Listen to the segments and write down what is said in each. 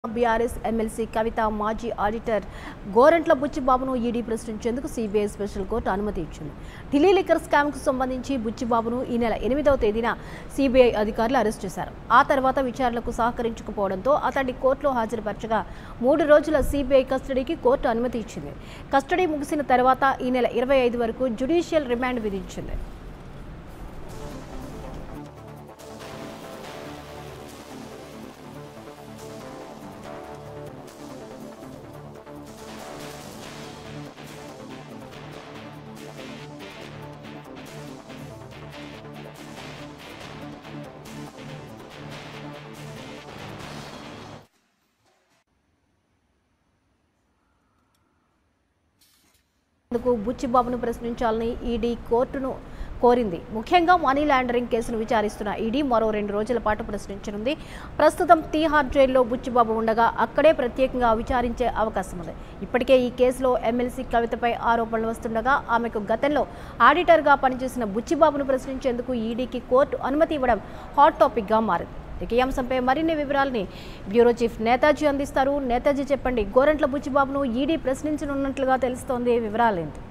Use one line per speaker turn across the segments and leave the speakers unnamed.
BRS MLC Kavitha మాజీ auditor Gorantla బుచ్చిబాబును ED ప్రశ్నించేందుకు సిబిఐ స్పెషల్ కోర్టు అనుమతి ఇచ్చింది ఢిల్లీ లిక్కర్ స్కామ్కు సంబంధించి బుచ్చిబాబును ఈ నెల ఎనిమిదవ తేదీన సిబిఐ అధికారులు అరెస్ట్ చేశారు ఆ తర్వాత విచారణకు సహకరించకపోవడంతో అతన్ని కోర్టులో హాజరుపరచగా మూడు రోజుల సిబిఐ కస్టడీకి కోర్టు అనుమతి ఇచ్చింది కస్టడీ ముగిసిన తర్వాత ఈ నెల ఇరవై ఐదు వరకు జ్యుడిషియల్ రిమాండ్ విధించింది అందుకు బుచ్చిబాబును ప్రశ్నించాలని ఈడీ కోర్టును కోరింది ముఖ్యంగా మనీ లాండరింగ్ కేసును విచారిస్తున్న ఈడీ మరో రెండు రోజుల పాటు ప్రశ్నించనుంది ప్రస్తుతం తీహార్ జైల్లో బుచ్చిబాబు ఉండగా అక్కడే ప్రత్యేకంగా విచారించే అవకాశం ఉంది ఇప్పటికే ఈ కేసులో ఎమ్మెల్సీ కవితపై ఆరోపణలు వస్తుండగా ఆమెకు గతంలో ఆడిటర్గా పనిచేసిన బుచ్చిబాబును ప్రశ్నించేందుకు ఈడీకి కోర్టు అనుమతి ఇవ్వడం హాట్ టాపిక్గా మారింది ఇక ఈ అంశంపై మరిన్ని వివరాలని బ్యూరో చీఫ్ నేతాజీ అందిస్తారు నేతాజీ చెప్పండి గోరంట్ల బుచ్చిబాబును ఈడీ ప్రశ్నించనున్నట్లుగా తెలుస్తోంది వివరాలేంటి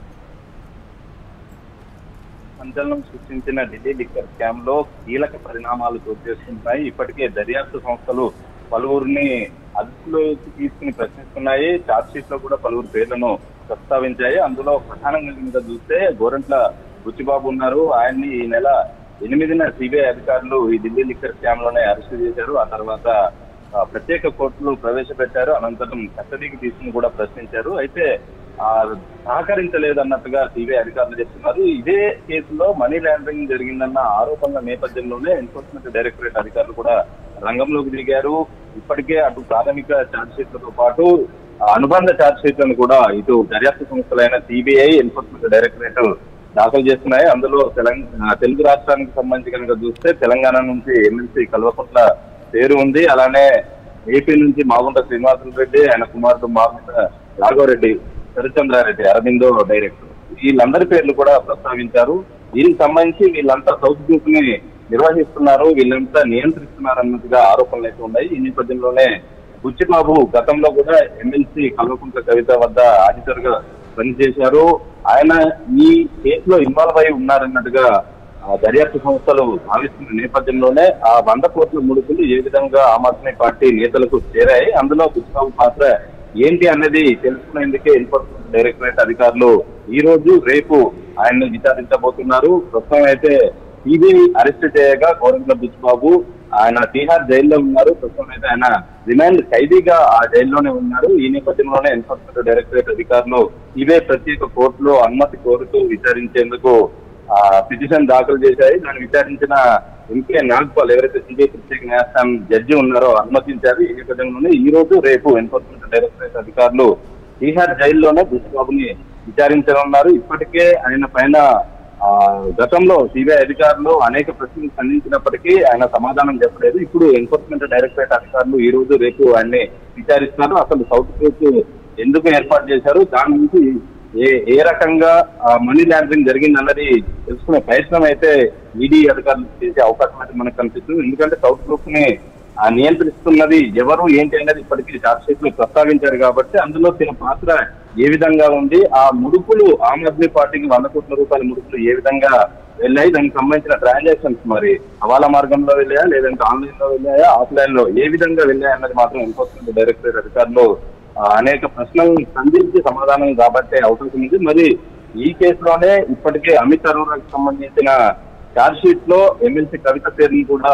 సంచలనం సృష్టించిన ఢిల్లీ లిక్కర్ స్కామ్ లో కీలక పరిణామాలు చోటు చేసుకుంటున్నాయి ఇప్పటికే దర్యాప్తు సంస్థలు పలువురిని అదుపులోకి తీసుకుని ప్రశ్నిస్తున్నాయి చార్జ్ షీట్ లో కూడా పలువురు పేర్లను ప్రస్తావించాయి అందులో ప్రధానంగా కనుక చూస్తే గోరంట్ల బుచ్చిబాబు ఉన్నారు ఆయన్ని ఈ నెల ఎనిమిదిన సిబిఐ అధికారులు ఈ ఢిల్లీ లిక్కర్ స్కామ్ లోనే అరెస్ట్ చేశారు ఆ తర్వాత ఆ, ప్రత్యేక కోర్టులు ప్రవేశపెట్టారు అనంతరం కస్టడీకి తీసుకుని కూడా ప్రశ్నించారు అయితే ఆ సహకరించలేదు అన్నట్టుగా సిబిఐ అధికారులు చెప్తున్నారు ఇదే కేసులో మనీ లాండరింగ్ జరిగిందన్న ఆరోపణల నేపథ్యంలోనే ఎన్ఫోర్స్మెంట్ డైరెక్టరేట్ అధికారులు కూడా రంగంలోకి దిగారు ఇప్పటికే అటు ప్రాథమిక ఛార్జ్ షీట్లతో పాటు ఆ, అనుబంధ ఛార్జ్ షీట్లను కూడా ఇటు దర్యాప్తు సంస్థలైన సిబిఐ ఎన్ఫోర్స్మెంట్ డైరెక్టరేట్ దాఖలు చేస్తున్నాయి అందులో తెలంగాణ తెలుగు రాష్ట్రానికి సంబంధించి కనుక చూస్తే తెలంగాణ నుంచి ఎమ్మెల్సీ కల్వకుంట్ల పేరు ఉంది అలానే ఏపీ నుంచి మాగుంట శ్రీనివాసులు రెడ్డి ఆయన కుమారుడు మాగుంట రాఘవరెడ్డి హరిచంద్రారెడ్డి అరవిందో డైరెక్టర్ వీళ్ళందరి పేర్లు కూడా ప్రస్తావించారు దీనికి సంబంధించి వీళ్ళంతా సౌత్ గ్రూప్ ని నిర్వహిస్తున్నారు వీళ్ళంతా నియంత్రిస్తున్నారు అన్నట్టుగా ఆరోపణలు అయితే ఉన్నాయి ఈ నేపథ్యంలోనే బుచ్చిబాబు గతంలో కూడా ఎమ్మెల్సీ కల్వకుంట్ల కవిత వద్ద ఆడిటర్ గా పనిచేశారు ఆయన ఈ కేసులో ఇన్వాల్వ్ అయి ఉన్నారన్నట్టుగా ఆ దర్యాప్తు సంస్థలు భావిస్తున్న నేపథ్యంలోనే ఆ వంద కోట్ల ముడుపులు ఏ విధంగా ఆమ్ ఆద్మీ పార్టీ నేతలకు చేరాయి అందులో బుచ్చిబాబు పాత్ర ఏంటి అన్నది తెలుసుకునేందుకే ఎన్ఫోర్స్మెంట్ డైరెక్టరేట్ అధికారులు ఈ రోజు రేపు ఆయన్ని విచారించబోతున్నారు ప్రస్తుతం అయితే సిబిఐ అరెస్ట్ చేయగా గౌరవ బుచ్చిబాబు ఆయన తీహార్ జైల్లో ఉన్నారు ప్రస్తుతం అయితే ఆయన రిమాండ్ ఖైదీగా ఆ జైల్లోనే ఉన్నారు ఈ నేపథ్యంలోనే ఎన్ఫోర్స్మెంట్ డైరెక్టరేట్ అధికారులు ఇవే ప్రత్యేక కోర్టులో అనుమతి కోరుతూ విచారించేందుకు ఆ పిటిషన్ దాఖలు చేశాయి దాన్ని విచారించిన ఎంకే నాగ్పాల్ ఎవరైతే సిబిఐ ప్రత్యేక న్యాయస్థానం జడ్జి ఉన్నారో అనుమతించారు ఈ నేపథ్యంలోనే ఈ రోజు రేపు ఎన్ఫోర్స్మెంట్ డైరెక్టరేట్ అధికారులు తీహార్ జైల్లోనే బుచ్చిబాబుని విచారించనున్నారు ఇప్పటికే ఆయన పైన ఆ గతంలో సిబిఐ అధికారులు అనేక ప్రశ్నలు ఖండించినప్పటికీ ఆయన సమాధానం చెప్పలేదు ఇప్పుడు ఎన్ఫోర్స్మెంట్ డైరెక్టరేట్ అధికారులు ఈ రోజు రేపు ఆయన్ని విచారిస్తున్నారు అసలు సౌత్ కోర్టు ఎందుకు ఏర్పాటు చేశారు దాని నుంచి ఏ ఏ రకంగా ఆ, మనీ లాండరింగ్ జరిగిందన్నది తెలుసుకునే ప్రయత్నం అయితే ఈడీ అధికారులు చేసే అవకాశం అయితే మనకు కనిపిస్తుంది ఎందుకంటే సౌత్ గ్రూప్ ని ఆ, నియంత్రిస్తున్నది ఎవరు ఏంటి అనేది ఇప్పటికీ చార్జ్ షీట్ లో ప్రస్తావించారు కాబట్టి అందులో తన పాత్ర ఏ విధంగా ఉంది ఆ ముడుపులు ఆమ్ ఆద్మీ పార్టీకి వంద కోట్ల రూపాయల ముడుపులు ఏ విధంగా వెళ్ళాయి దానికి సంబంధించిన ట్రాన్సాక్షన్స్ మరి హవాలా మార్గంలో వెళ్ళాయా లేదంటే ఆన్లైన్ లో వెళ్ళాయా ఆఫ్లైన్ లో ఏ విధంగా వెళ్ళాయి అన్నది మాత్రం ఎన్ఫోర్స్మెంట్ డైరెక్టరేట్ అధికారులు ఆ, అనేక ప్రశ్నలను సంధించి సమాధానం కాబట్టే అవకాశం ఉంది మరి ఈ కేసులోనే ఇప్పటికే అమిత్ అరోరాకి సంబంధించిన ఛార్జ్ షీట్ లో ఎమ్మెల్సీ కవిత పేరుని కూడా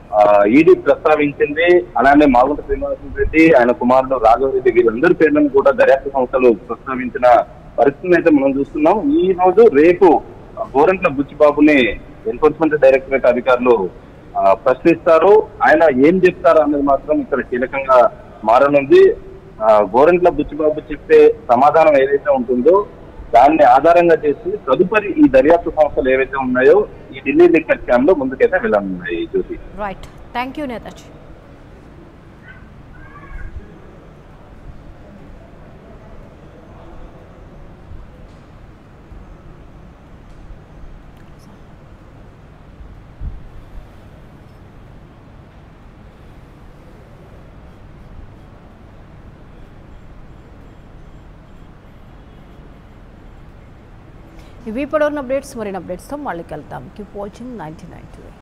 ఈడీ ప్రస్తావించింది అలానే మాగుంట శ్రీనివాసన్ రెడ్డి ఆయన కుమారుడు రాఘవరెడ్డి వీళ్ళందరి పేర్లను కూడా దర్యాప్తు సంస్థలు ప్రస్తావించిన పరిస్థితిని అయితే మనం చూస్తున్నాం ఈ రోజు రేపు గోరంట్ల బుచ్చిబాబుని ఎన్ఫోర్స్మెంట్ డైరెక్టరేట్ అధికారులు ఆ, ప్రశ్నిస్తారు ఆయన ఏం చెప్తారు అన్నది మాత్రం ఇక్కడ కీలకంగా మారనుంది ఆ, గోరంట్ల బుచ్చిబాబు చెప్పే సమాధానం ఏదైతే ఉంటుందో దాన్ని ఆధారంగా చేసి తదుపరి ఈ దర్యాప్తు సంస్థలు ఏవైతే ఉన్నాయో ఈ ఢిల్లీ లిక్కర్ స్కామ్ లో ముందుకైతే వెళ్ళనున్నాయి Jyothi
right thank you Netaji ఇవి ఇప్పటివరకు అప్డేట్స్ మరిన్ని అప్డేట్స్తో మళ్ళీ కలుద్దాం కీప్ వాచింగ్ నైన్టీ నైన్